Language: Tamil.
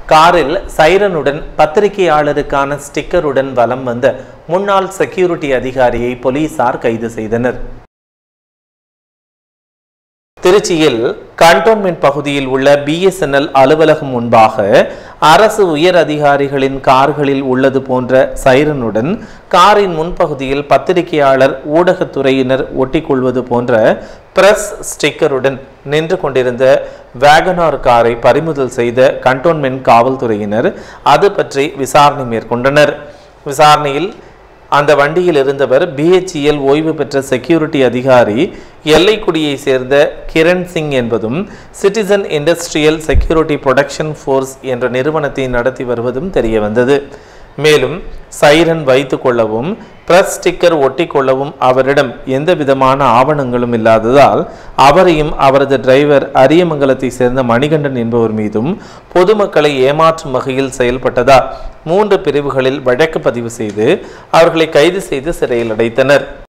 காரில் சைரனுடன் பத்திரிகையாளருக்கான ஸ்டிக்கருடன் வலம் வந்த முன்னாள் செக்யூரிட்டி அதிகாரியை போலீசார் கைது செய்தனர் திருச்சியில் கண்டோன்மெண்ட் பகுதியில் உள்ள பிஎஸ்என்எல் அலுவலகம் முன்பாக அரசு உயர் அதிகாரிகளின் கார்களில் உள்ளது போன்ற சைரனுடன் காரின் முன்பகுதியில் பத்திரிகையாளர் ஊடகத்துறையினர் ஒட்டிக்கொள்வது போன்ற பிரஸ் ஸ்டிக்கருடன் நின்று கொண்டிருந்த வேகனார் காரை பறிமுதல் செய்த கண்டோன்மெண்ட் காவல்துறையினர் அது பற்றி விசாரணை மேற்கொண்டனர் விசாரணையில் அந்த வண்டியில் இருந்தவர் பிஹெச்இஎல் ஓய்வு பெற்ற செக்யூரிட்டி அதிகாரி எல்லைக்குடியை சேர்ந்த கிரண் சிங் என்பதும் citizen industrial security production force என்ற நிறுவனத்தை நடத்தி வருவதும் தெரிய வந்தது மேலும் சைரன் வைத்து கொள்ளவும் பிரஸ் ஸ்டிக்கர் ஒட்டி கொள்ளவும் அவரிடம் எந்த விதமான ஆவணங்களும் இல்லாததால் அவரையும் அவரது டிரைவர் அரியமங்கலத்தை சேர்ந்த மணிகண்டன் என்பவர் மீதும் பொதுமக்களை ஏமாற்றும் வகையில் செயல்பட்டதா மூன்று பிரிவுகளில் வழக்கு பதிவு செய்து அவர்களை கைது செய்து சிறையில் அடைத்தனர்